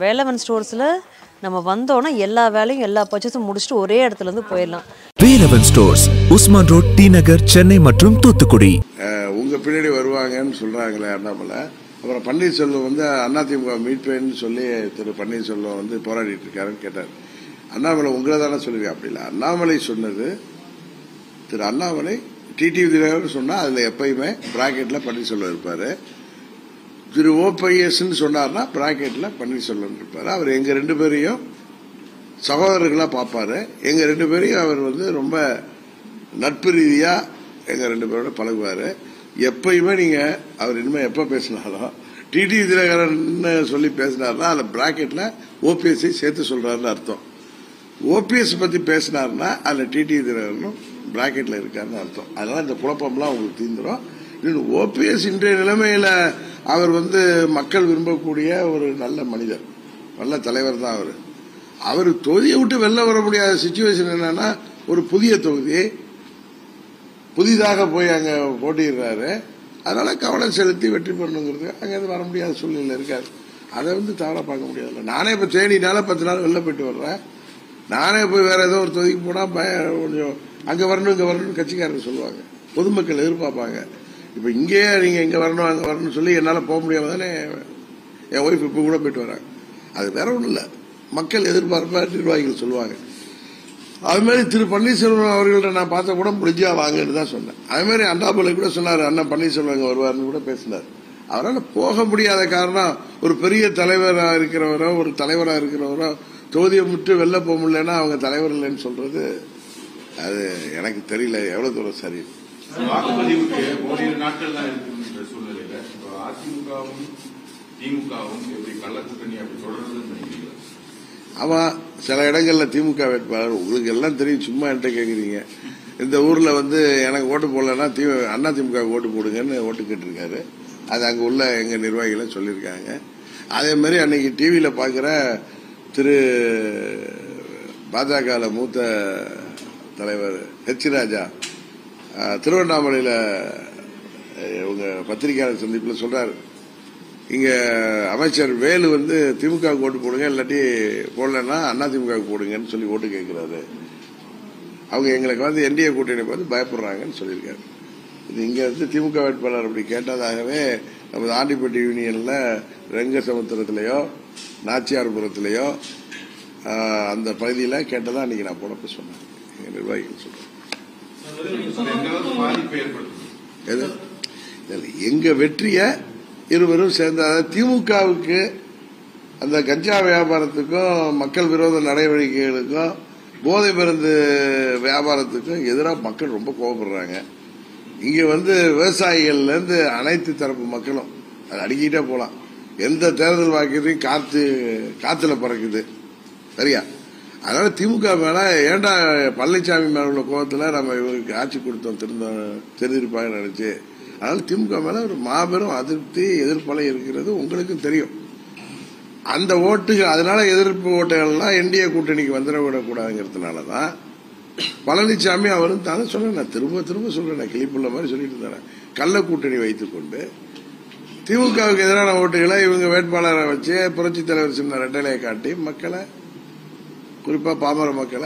வேலவன் ஸ்டோர்ஸில் நம்ம வந்தோன்னா எல்லா வேலையும் எல்லா பர்ச்சேஸும் முடிச்சுட்டு ஒரே இடத்துல இருந்து போயிடலாம் Velavan stores Usman road T Nagar Chennai மற்றும் தூத்துக்குடி அஹ், உங்க பின்னாடி வருவாங்கன்னு சொல்றாங்களே அண்ணாமலை அப்புறம் பன்னீர்செல்வம் வந்து அதிமுக மீட்பேன்னு சொல்லி திரு பன்னீர்செல்வம் வந்து போராடிட்டு இருக்காருன்னு கேட்டார் அண்ணாமலை உங்களை தானே சொல்லுவீங்க அப்படி இல்லை அண்ணாமலை சொன்னது திரு அண்ணாமலை டிடிவி தினகரன் சொன்னா அதுல எப்பயுமே பிராக்கெட்ல பன்னீர்செல்வம் இருப்பாரு திரு ஓபிஎஸ்ன்னு சொன்னார்னா பிராக்கெட்ல பன்னீர்செல்வம் இருப்பாரு அவர் எங்க ரெண்டு பேரையும் சகோதரர்களா பார்ப்பாரு எங்க ரெண்டு பேரையும் அவர் வந்து ரொம்ப நட்பு ரீதியா எங்க ரெண்டு பேரோட பழகுவாரு எப்பயுமே நீங்க அவர் இனிமே எப்ப பேசினாலும் டிடி தினகரன் சொல்லி பேசினார்னா அதுல பிராக்கெட்ல ஓபிஎஸ்ஐ சேர்த்து சொல்றாருன்னு அர்த்தம் ஓபிஎஸ் பத்தி பேசினார்னா அதுல டிடி தினகரனும் பிராக்கெட்ல இருக்காருன்னு அர்த்தம் அதனால இந்த குழப்பம்லாம் உங்களுக்கு தீந்துரும் இன்னொன்று ஓபிஎஸ் இன்றைய நிலைமையில அவர் வந்து மக்கள் விரும்பக்கூடிய ஒரு நல்ல மனிதர் நல்ல தலைவர் தான் அவர் அவர் தொகுதியை விட்டு வெளில வர முடியாத சுச்சுவேஷன் என்னன்னா ஒரு புதிய தொகுதி புதிதாக போய் அங்க போட்டிடுறாரு அதனால கவனம் செலுத்தி வெற்றி பெறணுங்கிறது அங்கேருந்து வர முடியாத சூழ்நிலை இருக்காது அதை வந்து தவறா பார்க்க முடியாதுல்ல நானே இப்ப தேனினால பத்து நாள் வெளில போயிட்டு வர்றேன் நானே போய் வேற ஏதோ ஒரு தொகுதிக்கு போனா பய- கொஞ்சம் அங்க வரணும் இங்க வரணும்னு கட்சிக்காரங்க சொல்லுவாங்க பொதுமக்கள் எதிர்பார்ப்பாங்க இப்ப இங்கேயே நீங்க இங்க வரணும் அங்க வரணும்னு சொல்லி என்னால போக முடியாம தானே என் ஒய்ஃப் இப்ப கூட போயிட்டு வராங்க அது வேற ஒண்ணும் இல்ல மக்கள் எதிர்பார்ப்பா நிர்வாகிகள் சொல்லுவாங்க அது மாதிரி திரு பன்னீர்செல்வம் அவர்கள்ட்ட நான் பார்த்த கூட முடிஞ்சா வாங்கன்னு தான் சொன்னேன் அது மாதிரி அண்ணாமலை கூட சொன்னார் அண்ணா பன்னீர்செல்வம் இங்க வருவார்னு கூட பேசினார் அவரால் போக முடியாத காரணம் ஒரு பெரிய தலைவரா இருக்கிறவரோ ஒரு தலைவரா இருக்கிறவரோ தொகுதியை விட்டு வெளில போக முடியலன்னா அவங்க தலைவர் இல்லைன்னு சொல்றது அது எனக்கு தெரியல எவ்வளவு தூரம் சரி வாக்குப்பதிவுக்கு ஓரிரு நாட்கள் தான் இருக்குன்ற சூழ்நிலையில இப்போ அதிமுகவும் திமுகவும் எப்படி கள்ள கூட்டணி அப்படி தொடர்றதுன்னு நினைக்கிறீங்களா ஆமா சில இடங்கள்ல திமுக வேட்பாளர் உங்களுக்கு எல்லாம் தெரியும் சும்மா என்கிட்ட கேக்குறீங்க இந்த ஊர்ல வந்து எனக்கு ஓட்டு போடலன்னா தி அண்ணா திமுக ஓட்டு போடுங்கன்னு ஓட்டு கேட்டிருக்காரு அது அங்க உள்ள எங்க நிர்வாகிகளும் சொல்லியிருக்காங்க அதே மாதிரி அன்னைக்கு டிவியில பாக்குற திரு பாஜக மூத்த தலைவர் ஹெச் ராஜா அஹ், திருவண்ணாமலையில அஹ், இவங்க பத்திரிகையாளர் சந்திப்புல சொல்றாரு இங்க அமைச்சர் வேலு வந்து திமுக க்கு ஓட்டு போடுங்க இல்லாட்டி போடலன்னா அண்ணா திமுக க்கு போடுங்கன்னு சொல்லி ஓட்டு கேட்கிறாரு அவங்க எங்களுக்கு வந்து என்டிஏ கூட்டணி பார்த்து பயப்படுறாங்கன்னு சொல்லியிருக்காரு இது இங்க வந்து திமுக வேட்பாளர் அப்படி கேட்டதாகவே நமது ஆண்டிப்பட்டி யூனியன்ல ரெங்க சமுத்திரத்திலேயோ நாச்சியார்புரத்திலேயோ ஆஹ், அந்த பகுதியில கேட்டதா அன்னைக்கு நான் போனப்ப சொன்னேன் எங்க நிர்வாகிகள் சொல்றேன் எந்த அளவுக்கு பாதிப்பு ஏற்படுத்தும் எது இல்ல, எங்க வெற்றிய இருவரும் சேர்ந்த அதாவது திமுகவுக்கு அந்த கஞ்சா வியாபாரத்துக்கும் மக்கள் விரோத நடவடிக்கைகளுக்கும் போதை மருந்து வியாபாரத்துக்கும் எதிராக மக்கள் ரொம்ப கோவப்படுறாங்க இங்க வந்து விவசாயிகள்ல இருந்து அனைத்து தரப்பு மக்களும் அது அடிக்கிட்டே போலாம் எந்த தேர்தல் வாக்கியத்தையும் காத்து காத்துல பறக்குது சரியா அதனால திமுக மேல ஏன்டா பழனிசாமி மேல உள்ள கோபத்துல நம்ம இவருக்கு ஆட்சி கொடுத்தோம் திருந்தோம் தெரிஞ்சிருப்பாங்க நினைச்சு அதனால திமுக மேல ஒரு மாபெரும் அதிருப்தி எதிர்ப்பலை இருக்கிறது உங்களுக்கும் தெரியும் அந்த ஓட்டுகள் அதனால எதிர்ப்பு ஓட்டுகள்லாம் என்டிஏ கூட்டணிக்கு வந்துடவிடக்கூடாதுங்கிறதுனால தான் பழனிசாமி அவரும் தானே சொன்னேன் நான் திரும்ப திரும்ப சொல்றேன் நான் கிளிப்புள்ள மாதிரி சொல்லிட்டு இருந்தேன் கள்ள கூட்டணி வைத்துக்கொண்டு திமுகவுக்கு எதிரான ஓட்டுகளை இவங்க வேட்பாளரை வச்சு புரட்சி தலைவர் சின்ன ரெட்டலையை காட்டி மக்களை குறிப்பா பாமர மக்களை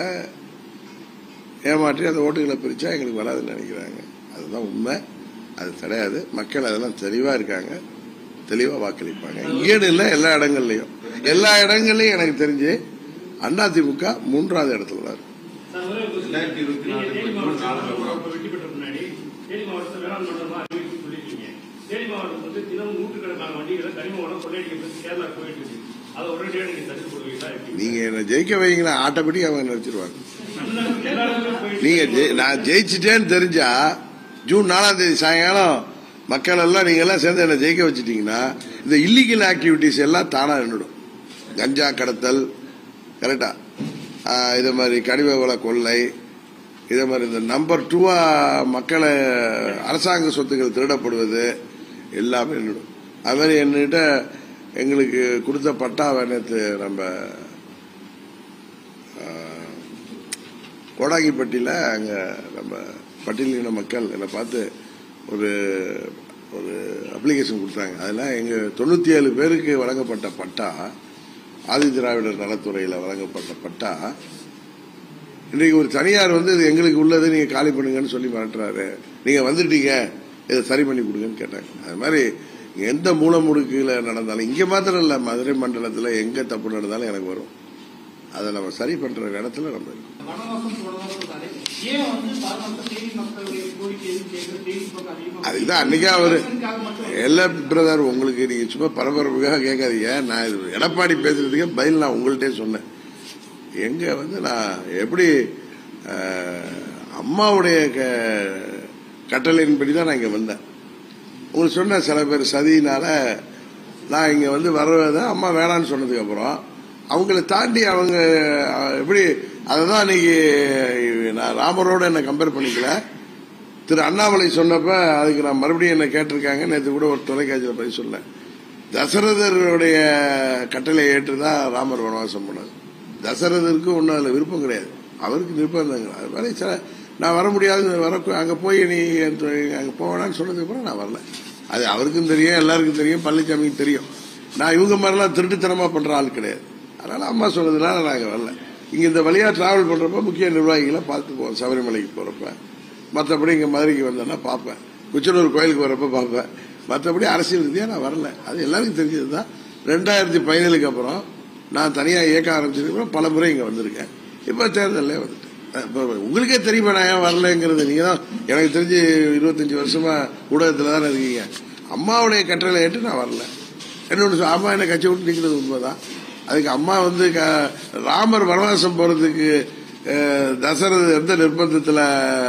ஏமாற்றி அந்த ஓட்டுகளை பிரிச்சா எங்களுக்கு வராதுன்னு நினைக்கிறாங்க அதுதான் உண்மை அது கிடையாது மக்கள் அதெல்லாம் தெளிவா இருக்காங்க தெளிவா வாக்களிப்பாங்க இங்கேன்னு இல்லை எல்லா இடங்கள்லயும் எல்லா இடங்கள்லயும் எனக்கு தெரிஞ்சு அதிமுக மூன்றாவது இடத்துல தான் இருக்கு ரெண்டாயிரத்தி இருபத்தி நாலு தேனி ஜூன் நாலாம் மாவட்டத்தில் தேதி வெற்றி பெற்ற முன்னாடி தேனி மாவட்டத்தில் வேளாண் மண்டலமா அறிவிப்பு சொல்லியிருக்கீங்க தேனி மாவட்டம் வந்து தினமும் நூற்றுக்கணக்கான வண்டிகளை கனிம வளம் கொள்ளையடிக்கிறது கேரளா போயிட்டு இருக்கு அதை உடனடியாக நீங்க தடுத்து போடுவீங்களா எப்படி நீங்க என்ன ஜெயிக்க வைங்களா ஆட்டோமேட்டிக் அவங்க நினைச்சிருவாங்க எல்லா இடத்துலயும் போயிட்டு நீங்க ஜெயி- நான் ஜெயிச்சிட்டேன்னு தெரிஞ்சா ஜூன் நாலாம் தேதி சாயங்காலம் மக்கள் எல்லாம் நீங்க எல்லாம் சேர்ந்து என்ன ஜெயிக்க வச்சிட்டீங்கன்னா இந்த இல்லீகல் ஆக்டிவிட்டிஸ் எல்லாம் தானா நின்றுடும் கஞ்சா கடத்தல் கரெக்டா இதே மாதிரி கனிம வள கொள்ளை இதே மாதிரி இந்த நம்பர் டூவா மக்களை அரசாங்க சொத்துக்கள் திருடப்படுவது எல்லாமே நின்றுடும் அது மாதிரி என்கிட்ட எங்களுக்கு கொடுத்த பட்டாவை நேற்று நம்ம கோடாங்கிப்பட்டியில் அங்கே நம்ம பட்டியலின மக்கள் என்னை பார்த்து ஒரு ஒரு அப்ளிகேஷன் கொடுத்தாங்க அதில் எங்கள் தொண்ணூற்றி ஏழு பேருக்கு வழங்கப்பட்ட பட்டா ஆதி திராவிடர் நலத்துறையில் வழங்கப்பட்ட பட்டா இன்றைக்கு ஒரு தனியார் வந்து இது எங்களுக்கு உள்ளது நீங்க காலி பண்ணுங்கன்னு சொல்லி மிரட்டுறாரு நீங்க வந்துட்டீங்க இதை சரி பண்ணி கொடுங்கன்னு கேட்டாங்க அது மாதிரி எந்த மூலமுடுக்குல நடந்தாலும் இங்க மாத்திரம் இல்ல மதுரை மண்டலத்துல எங்க தப்பு நடந்தாலும் எனக்கு வரும் அதை நம்ம சரி பண்ற இடத்துல நம்ம இருக்கோம். வனவாசம் போனதா சொல்றாரு ஏன் வந்து பாதுகாப்பு தேனி மக்களுடைய கோரிக்கை எதுவும் கேட்கறது தேனி பக்கம் அதிகமா அதுதான் அன்னைக்கே அவரு எலெக்ஷனுக்காக மட்டும் எல்லா பிரதர் உங்களுக்கு நீங்க சும்மா பரபரப்புக்காக கேட்காதீங்க நான் இது எடப்பாடி பேசுறதுக்கே பதில் நான் உங்கள்கிட்டே சொன்னேன் எங்க வந்து நான் எப்படி அஹ், அம்மாவுடைய க- கட்டளையின்படி தான் நான் இங்க வந்தேன் உங்களுக்கு சொன்ன சில பேர் சதியினால நான் இங்க வந்து வர்றத அம்மா வேணான்னு சொன்னதுக்கு அப்புறம் அவங்கள தாண்டி அவங்க அஹ், எப்படி அதை தான் இன்னைக்கு நான் ராமரோட என்ன கம்பேர் பண்ணிக்கல திரு அண்ணாமலை சொன்னப்ப அதுக்கு நான் மறுபடியும் என்ன கேட்டிருக்காங்க நேற்று கூட ஒரு தொலைக்காட்சியில் போய் சொன்னேன் தசரதருடைய கட்டளை ஏற்று தான் ராமர் வனவாசம் போனார் தசரதருக்கு ஒன்றும் அதில் விருப்பம் கிடையாது அவருக்கு நிர்பந்தங்க அது மாதிரி சில நான் வர முடியாது வர அங்கே போய் நீ அங்கே போவேனான்னு சொன்னதுக்கு அப்புறம் நான் வரல அது அவருக்கும் தெரியும் எல்லாருக்கும் தெரியும் பழனிசாமிக்கும் தெரியும் நான் இவங்க மாதிரிலாம் திருட்டுத்தனமாக பண்ணுற ஆள் கிடையாது அதனால அம்மா சொன்னதுனால நாங்கள் வரல இங்கே இந்த வழியாக டிராவல் பண்ணுறப்ப முக்கிய நிர்வாகிகளை பார்த்து போவோம் சபரிமலைக்கு போகிறப்ப மற்றபடி இங்கே மதுரைக்கு வந்தேன்னா பார்ப்பேன் குச்சனூர் கோயிலுக்கு வரப்ப பார்ப்பேன் மற்றபடி அரசியல் ரீதியாக நான் வரல அது எல்லாருக்கும் தெரிஞ்சது தான் ரெண்டாயிரத்தி பதினேழுக்கு அப்புறம் நான் தனியாக இயக்க ஆரம்பிச்சதுக்கப்புறம் பல முறை இங்கே வந்திருக்கேன் இப்போ தேர்தலில் வந்துட்டேன் இப்போ உங்களுக்கே தெரியுமா நான் ஏன் வரலைங்கிறது நீங்கள் தான் எனக்கு தெரிஞ்சு இருபத்தஞ்சி வருஷமா ஊடகத்தில் தானே இருக்கீங்க அம்மாவுடைய கட்டளை ஏற்று நான் வரல என்னோட சொ- அம்மா என்ன கட்சி விட்டு நிற்கிறது உண்மைதான் அதுக்கு அம்மா வந்து க- ராமர் வனவாசம் போறதுக்கு அஹ், தசரத எந்த நிர்பந்தத்தில்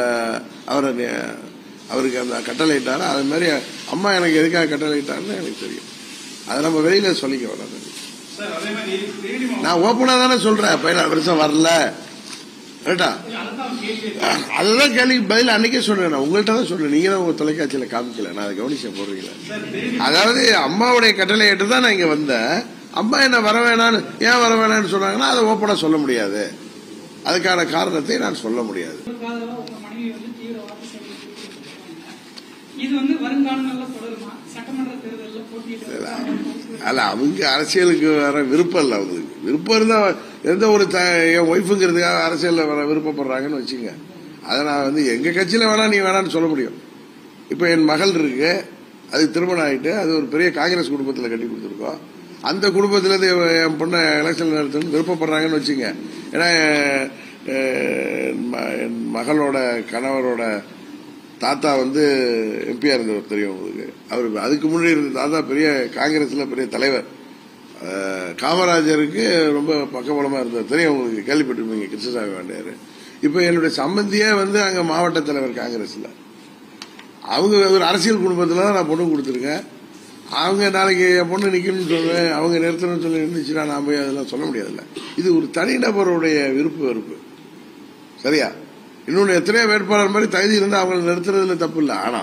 அவரை நி- அவருக்கு அந்த கட்டளை இட்டாரோ அது மாதிரி அம்மா எனக்கு எதுக்காக கட்டளை இட்டாருன்னு எனக்கு தெரியும் அதை நம்ம வெளியில சொல்லிக்க வராது சார் அதே மாதிரி தேனி மாவட்டம் நான் ஓப்பனா தானே சொல்றேன் பதினாறு வருஷம் வரல ரைட்டா அதுதான் கேள்வி அதுதான் கேள்வி பதில் அன்னைக்கே சொன்னேன் நான் உங்கள்கிட்ட தான் சொன்னேன் நீங்க தான் உங்க தொலைக்காட்சியில காமிக்கல நான் அதை கவனிச்ச போடுறீங்களா சார் தேனி அதாவது அம்மாவுடைய கட்டளை ஏற்று தான் நான் இங்க வந்தேன் அம்மா என்ன வர வேணான்னு ஏன் வர வேணாம்னு சொன்னாங்கன்னா அதை ஓப்பனா சொல்ல முடியாது அதுக்கான காரணத்தை நான் சொல்ல முடியாது காதலா உங்க மனைவி வந்து தீவிர வாக்கு சேகரிப்பு இது வந்து வருங்காலங்கள்ல தொடருமா சட்டமன்ற தேர்தலில் போட்டியிட்டு அல்ல அவங்க அரசியலுக்கு வர விருப்பம் இல்லை அவங்களுக்கு விருப்பம் இருந்தா எந்த ஒரு த என் ஒய்ஃபுங்கிறதுக்காக அரசியலில் வர விருப்பப்படுறாங்கன்னு வச்சுங்க அதை நான் வந்து எங்க கட்சியில வேணா நீ வேணான்னு சொல்ல முடியும் இப்போ என் மகள் இருக்கு அது திருமணம் ஆயிட்டு அது ஒரு பெரிய காங்கிரஸ் குடும்பத்தில் கட்டி கொடுத்துருக்கோம் அந்த குடும்பத்துல இருந்து என் பொண்ணை எலெக்ஷன் நடத்தணும்னு விருப்பப்படுறாங்கன்னு வச்சுங்க ஏன்னா அஹ், என் ம- என் மகளோட கணவரோட தாத்தா வந்து எம்பியா இருந்தவர் தெரியும் உங்களுக்கு அவர் அதுக்கு முன்னாடி இருந்த தாத்தா பெரிய காங்கிரஸ்ல பெரிய தலைவர் அஹ், காமராஜருக்கு ரொம்ப பக்கபலமா இருந்தார் தெரியும் உங்களுக்கு கேள்விப்பட்டிருப்பீங்க கிருஷ்ணசாமி வாண்டியார் இப்போ என்னுடைய சம்பந்தியே வந்து அங்க மாவட்ட தலைவர் காங்கிரஸ்ல அவங்க ஒரு அரசியல் குடும்பத்துல தான் நான் பொண்ணு கொடுத்துருக்கேன் அவங்க நாளைக்கு என் பொண்ணு நிக்கணும்னு சொல்லுவேன் அவங்க நிறுத்தணும்னு சொல்லி இருந்துச்சுன்னா நான் போய் அதெல்லாம் சொல்ல முடியாதுல்ல இது ஒரு தனிநபருடைய விருப்பு வெறுப்பு சரியா இன்னொன்னு எத்தனையோ வேட்பாளர் மாதிரி தகுதி இருந்தா அவங்களை நிறுத்துறதுல தப்பு இல்லை ஆனா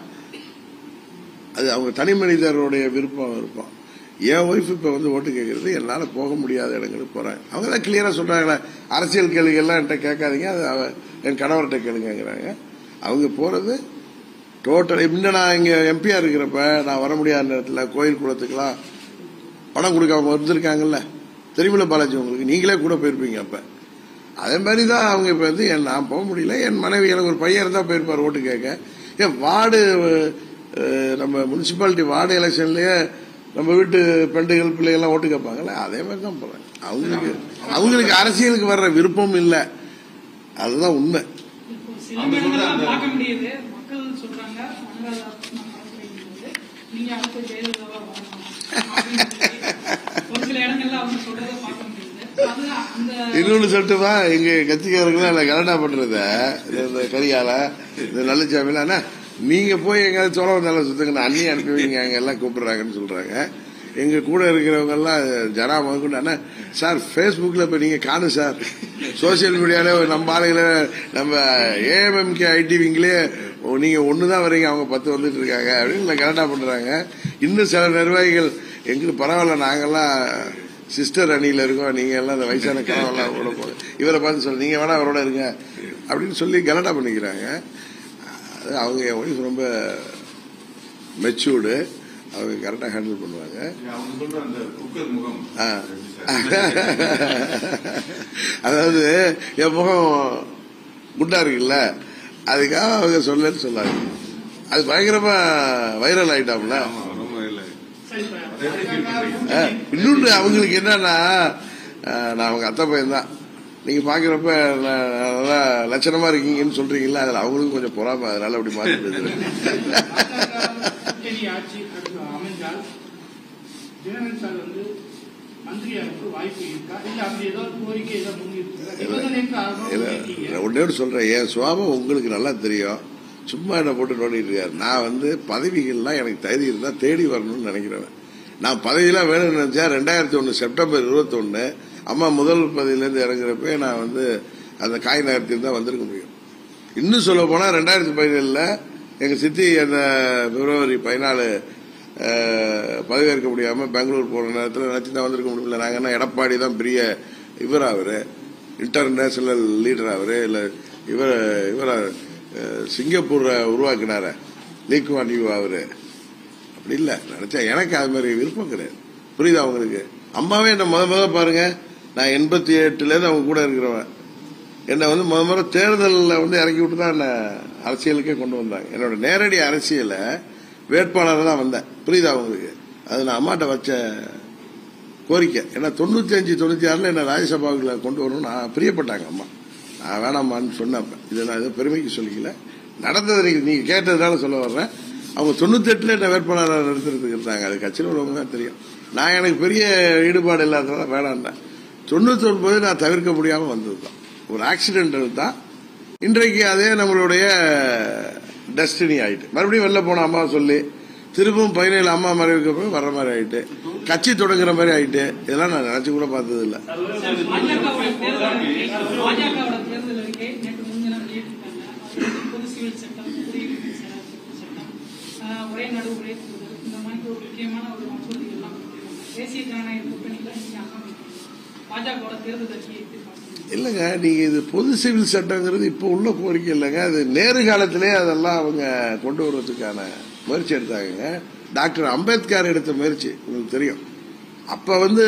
அது அவங்க தனி மனிதருடைய விருப்பம் விருப்பம் என் ஒய்ஃப் இப்ப வந்து ஓட்டு கேட்கறது என்னால போக முடியாத இடங்களுக்கு போறேன் அவங்க தான் கிளியரா சொல்றாங்களே அரசியல் கேள்விகள்லாம் என்கிட்ட கேட்காதீங்க அது அவ என் கணவர்கிட்ட கேளுங்கிறாங்க அவங்க போறது டோட்டல் இன்னும் நான் இங்க எம்பியா இருக்கிறப்ப நான் வர முடியாத நேரத்தில் கோயில் குளத்துக்கெல்லாம் பணம் கொடுக்க அவங்க வந்திருக்காங்கல்ல தெரியுமில்ல பாலாஜி உங்களுக்கு நீங்களே கூட போயிருப்பீங்க அப்ப அதே மாதிரி தான் அவங்க இப்ப வந்து என் நான் போக முடியல என் மனைவி எனக்கு ஒரு பையன் இருந்தா போயிருப்பார் ஓட்டு கேட்க ஏன் வார்டு அஹ், நம்ம முனிசிபாலிட்டி வார்டு எலெக்ஷன்லயே நம்ம வீட்டு பெண்டுகள் பிள்ளைகள்லாம் ஓட்டு கேட்பாங்கல்ல அதே மாதிரி தான் போறேன் அவங்களுக்கு அவங்களுக்கு அரசியலுக்கு வர்ற விருப்பம் இல்லை அதுதான் உண்மை இப்போ சில இடங்கள்லாம் பார்க்க முடியுது மக்கள் சொல்றாங்க அனுராதா போது நீங்க அடுத்த ஜெயலலிதாவா வரணும் அப்படின்னு சொல்லி ஒரு சில இடங்கள்ல அவங்க சொல்றதை பார்க்க முடியுது அது அந்த இன்னொன்னு சொல்லட்டுமா எங்க கட்சிக்காரங்களும் என்ன கலண்டா பண்றத இந்த கரிகால இந்த நல்லச்சாமியில அண்ணா நீங்க போய் எங்கேயாவது சோழ வந்தால சுத்துங்க நான் அண்ணி அனுப்பி வைங்க அங்க எல்லாம் கூப்பிடுறாங்கன்னு சொல்றாங்க எங்க கூட இருக்கிறவங்க எல்லாம் ஜனா முதற்கொண்டு அண்ணா சார் Facebookல இப்ப நீங்க காணும் சார் சோசியல் மீடியால நம்ம ஆளுகளை நம்ம ஏஎம்எம்கே ஐடி விங்களே நீங்க ஒண்ணுதான் வரீங்க அவங்க பத்து வந்துட்டு இருக்காங்க அப்படின்னு கரெக்டா பண்றாங்க இன்னும் சில நிர்வாகிகள் எங்களுக்கு பரவாயில்ல நாங்கெல்லாம் சிஸ்டர் அணியில இருக்கோம் நீங்க எல்லாம் இந்த வயசான கனவெல்லாம் கூட போக இவரை பார்த்து சொல்லி நீங்க வேணா அவரோட இருங்க அப்படின்னு சொல்லி கலட்டா பண்ணிக்கிறாங்க அது அவங்க என் ஒய்ஃப் ரொம்ப மெச்சூர்டு அவங்க கரெக்டாக ஹேண்டில் பண்ணுவாங்க அவங்க சொல்ற அந்த குக்கர் முகம் ஆ. எப்படி சார்? அதாவது என் முகம் குண்டா இருக்குல்ல அதுக்காக அவங்க சொல்லன்னு சொன்னாங்க அது பயங்கரமா வைரல் ஆயிட்டாம்ல ஆமா, ரொம்ப இல்லை சரி இப்ப அதை எப்படி feel பண்றீங்க? ஆ, இன்னொன்று அவங்களுக்கு என்னன்னா ஆ, நான் அவங்க அத்தை பையன் தான் நீங்க பாக்குறப்ப ந- நல்லா லட்சணமா இருக்கீங்கன்னு சொல்றீங்களா அதுல அவங்களுக்கும் கொஞ்சம் பொறாம அதனால அப்படி மாத்தி பேசுறேன் கூட்டணி ஆட்சி அடுத்து அமைஞ்சால் தினகரன் சார் வந்து மந்திரியாருக்கு வாய்ப்பு இருக்கா இல்ல அப்படி ஏதோ கோரிக்கை ஏதோ முன்னிருக்கு நிபந்தனைக்கு ஆர்வம் இல்ல, இருக்கீங்க. நான் ஒண்ணே ஒன்று சொல்றேன் என் சுவாபம் உங்களுக்கு நல்லா தெரியும் சும்மா என்ன போட்டு நோண்டிட்டு இருக்காரு நான் வந்து பதவிகள்லாம் எனக்கு தகுதி இருந்தா தேடி வரணும்னு நினைக்கிறேன் நான் பதவியெல்லாம் வேணும்னு நினைச்சா ரெண்டாயிரத்தி ஒன்று செப்டம்பர் இருபத்தொன்னு அம்மா முதல் பதவியிலேருந்து இறங்குறப்ப நான் வந்து அந்த காய் நகரத்தில் தான் வந்திருக்க முடியும் இன்னும் சொல்ல போனா ரெண்டாயிரத்தி பதினேழுல எங்க சித்தி அந்த பிப்ரவரி பதினாலு அஹ், பதவியேற்க முடியாம பெங்களூர் போன நேரத்தில் நினைச்சு தான் வந்திருக்க முடியல நாங்க என்ன எடப்பாடி தான் பெரிய இவர் அவரு இன்டர்நேஷனல் லீடர் அவரு இல்ல இவர் இவர் சிங்கப்பூரை உருவாக்கினார லீக்வான் யூ அவரு அப்படி இல்ல நினைச்சா எனக்கு அது மாதிரி விருப்பம் கிடையாது புரியுதா உங்களுக்கு அம்மாவே என்ன முத முத பாருங்க நான் எண்பத்தி எட்டுல இருந்து அவங்க கூட இருக்கிறவன் என்னை வந்து முத முத தேர்தலில் வந்து இறக்கி விட்டு தான் என்ன அரசியலுக்கே கொண்டு வந்தாங்க என்னோட நேரடி அரசியல வேட்பாளர் தான் வந்தேன் புரியுதா உங்களுக்கு அது நான் அம்மாட்ட வச்ச கோரிக்கை ஏன்னா தொண்ணூத்தி அஞ்சு தொண்ணூத்தி ஆறுல என்ன ராஜ்யசபாவுக்குள்ள கொண்டு வரணும்னு நான் பிரியப்பட்டாங்க அம்மா நான் வேணாம்மான்னு சொன்னேன் இதை நான் எதுவும் பெருமைக்கு சொல்லிக்கல நடந்ததை நீங்க நீங்க கேட்டதுனால சொல்ல வர்றேன் அவங்க தொண்ணூத்தி எட்டுல என்ன வேட்பாளராக நிறுத்துறதுக்கு இருந்தாங்க அது கட்சியில் உள்ளவங்க தான் தெரியும் நான் எனக்கு பெரிய ஈடுபாடு இல்லாததால வேணாண்டேன் தொண்ணூத்தி ஒன்பது நான் தவிர்க்க முடியாம வந்தது தான் ஒரு ஆக்சிடென்ட் தான் இன்றைக்கு அதே நம்மளுடைய டெஸ்டினி ஆயிட்டு மறுபடியும் வெளில போன அம்மா சொல்லி திரும்பவும் பதினேழு அம்மா மறைவுக்கு அப்புறம் வர்ற மாதிரி ஆயிட்டு கட்சி தொடங்குற மாதிரி ஆயிட்டு இதெல்லாம் நான் நினைச்சு கூட பார்த்தது இல்ல சார், பாஜகவோட தேர்தல் அறிக்கை பாஜகவோட தேர்தல் அறிக்கை நேற்று முன்தினம் வெளியிட்டிருக்காங்க அது வந்து பொது சிவில் சட்டம் குடியுரிமை ச- சட்டம் ஆஹ், ஒரே நாடு ஒரே தேர்தல் இந்த மாதிரி ஒரு முக்கியமான ஒரு மசோதைகள் எல்லாம் கொடுத்திருக்காங்க. தேசிய ஜனநாயக கூட்டணியில நீங்க அங்கம் வகிக்கிறீங்க. பாஜகவோட தேர்தல் அறிக்கையை எப்படி பார்க்கறீங்க? இல்லைங்க நீங்க இது பொது சிவில் சட்டங்கிறது இப்போ உள்ள கோரிக்கை இல்லைங்க அது நேரு காலத்திலே அதெல்லாம் அவங்க கொண்டு வர்றதுக்கான முயற்சி எடுத்தாங்க டாக்டர் அம்பேத்கர் எடுத்த முயற்சி உங்களுக்கு தெரியும் அப்ப வந்து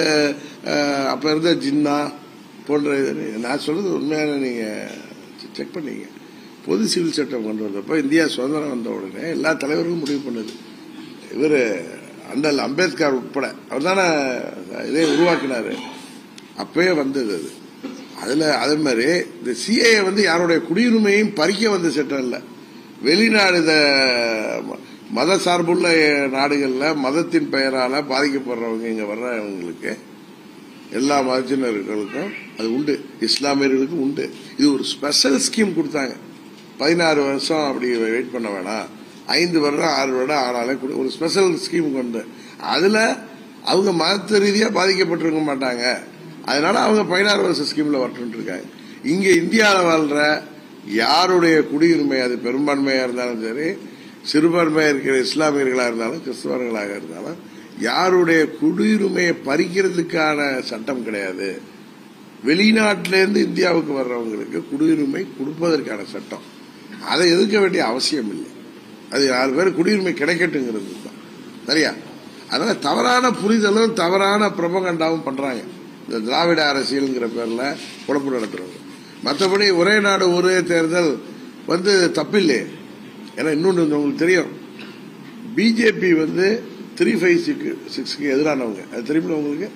அஹ், அப்ப இருந்த ஜின்னா போன்ற இது- நான் சொல்றது உண்மையான நீங்க செக் பண்ணீங்க பொது சிவில் சட்டம் கொண்டு வந்தப்ப இந்தியா சுதந்திரம் வந்த உடனே எல்லா தலைவர்களும் முடிவு பண்ணுது இவர் அண்டல் அம்பேத்கர் உட்பட அவர் தானே இதே உருவாக்கினாரு அப்பயே வந்தது அது அதுல அதே மாதிரி இந்த சிஏ வந்து யாருடைய குடியுரிமையும் பறிக்க வந்த சட்டம் இல்ல வெளிநாடு இந்த ம- மத சார்புள்ள நாடுகள்ல மதத்தின் பெயரால பாதிக்கப்படுறவங்க இங்க வர்றவங்களுக்கு எல்லா மதத்தினர்களுக்கும் அது உண்டு இஸ்லாமியர்களுக்கும் உண்டு இது ஒரு ஸ்பெஷல் ஸ்கீம் கொடுத்தாங்க பதினாறு வருஷம் அப்படி வெயிட் பண்ண வேணாம் ஐந்து வருடம் ஆறு வருடம் ஆனாலே கூட ஒரு ஸ்பெஷல் ஸ்கீம் கொண்டு அதுல அவங்க மத ரீதியா பாதிக்கப்பட்டிருக்க மாட்டாங்க அதனால அவங்க பதினாறு வருஷம் ஸ்கீம்ல வரட்டு இருக்காங்க இங்க இந்தியாவில் வாழ்ற யாருடைய குடியுரிமை அது பெரும்பான்மையா இருந்தாலும் சரி சிறுபான்மையா இருக்கிற இஸ்லாமியர்களா இருந்தாலும் கிறிஸ்தவர்களாக இருந்தாலும் யாருடைய குடியுரிமையை பறிக்கிறதுக்கான சட்டம் கிடையாது வெளிநாட்டிலேருந்து இந்தியாவுக்கு வர்றவங்களுக்கு குடியுரிமை கொடுப்பதற்கான சட்டம் அதை எதிர்க்க வேண்டிய அவசியம் இல்லை அது ஆறு பேர் குடியுரிமை கிடைக்கட்டுங்கிறது தான் சரியா அதனால தவறான புரிதலும் தவறான பிரபகண்டாவும் பண்றாங்க இந்த திராவிட அரசியல்ங்கிற பேர்ல குழப்பம் நடத்துறவங்க மற்றபடி ஒரே நாடு ஒரே தேர்தல் வந்து தப்பில்லையே ஏன்னா இன்னொன்று உங்களுக்கு தெரியும் பிஜேபி வந்து த்ரீ ஃபைவ் சிக்ஸ் சிக்ஸ்க்கு எதிரானவங்க அது தெரியுமா உங்களுக்கு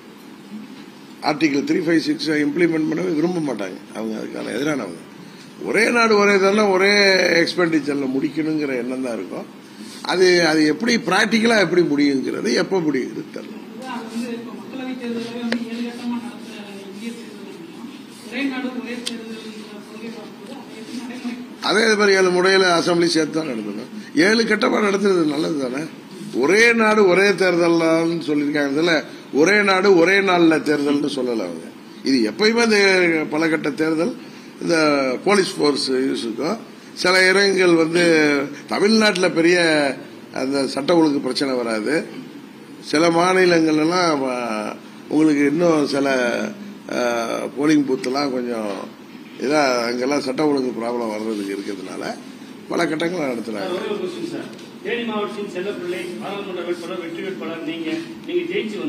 article three five six implement பண்ணவே விரும்ப மாட்டாங்க அவங்க அதுக்கான எதிரானவங்க ஒரே நாடு ஒரே இதெல்லாம் ஒரே எக்ஸ்பெண்டிச்சர்ல முடிக்கணுங்கிற எண்ணம் தான் இருக்கும் அது அது எப்படி பிராக்டிக்கலா எப்படி முடியுங்கிறது எப்போ முடியுது தெரியல அது வந்து இப்போ மக்களவைத் தேர்தலே வந்து ஏழு கட்டமா நடத்துற இந்திய தேர்தல் ஒரே நாடு ஒரே தேர்தல் கொள்கை பார்க்கும்போது அதை எப்படி நடைமுறை அதே மாதிரி ஏழு முறையில் அசம்பிளி சேர்த்து தான் நடத்தணும் ஏழு கட்டமாக நடத்துறது நல்லது தானே ஒரே நாடு ஒரே தேர்தல்னு சொல்லியிருக்காங்க இதுல ஒரே நாடு ஒரே நாளில் தேர்தல்னு சொல்லலை அவங்க இது எப்பயுமே இந்த பல கட்ட தேர்தல் இந்த போலீஸ் ஃபோர்ஸ் யூஸுக்கும் சில இடங்கள் வந்து தமிழ்நாட்டில் பெரிய அந்த சட்ட ஒழுங்கு பிரச்சனை வராது சில மாநிலங்கள்லாம் அஹ், உங்களுக்கு இன்னும் சில போலிங் பூத்தெல்லாம் கொஞ்சம் இதாக அங்கெல்லாம் சட்ட ஒழுங்கு ப்ராப்ளம் வர்றதுக்கு இருக்கிறதுனால பல கட்டங்கள் நடத்துறாங்க ஒரே ஒரு கொஸ்டின் சார் தேனி மாவட்டத்தின் செல்லப்பிள்ளை பாராளுமன்ற வேட்பாளர் வெற்றி வேட்பாளர் நீங்க நீங்க ஜெயிச்சு வந்து